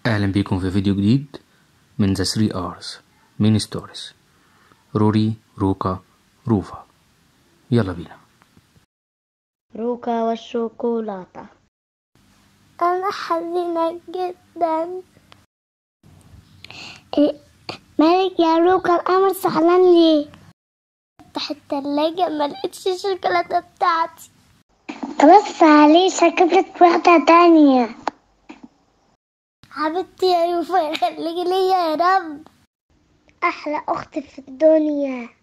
أهلا بيكم في فيديو جديد من ذا 3 R's ميني ستوريز روري روكا روفا يلا بينا روكا والشوكولاتة أنا حزينة جدا إيه، مالك يا روكا القمر زعلان ليه؟ افتح التلاجة ما لقيتش الشوكولاتة بتاعتي خلاص معلش هجيب لك واحدة تانية حبيبتي يا يوفا خليكي ليا يا رب أحلى أخت في الدنيا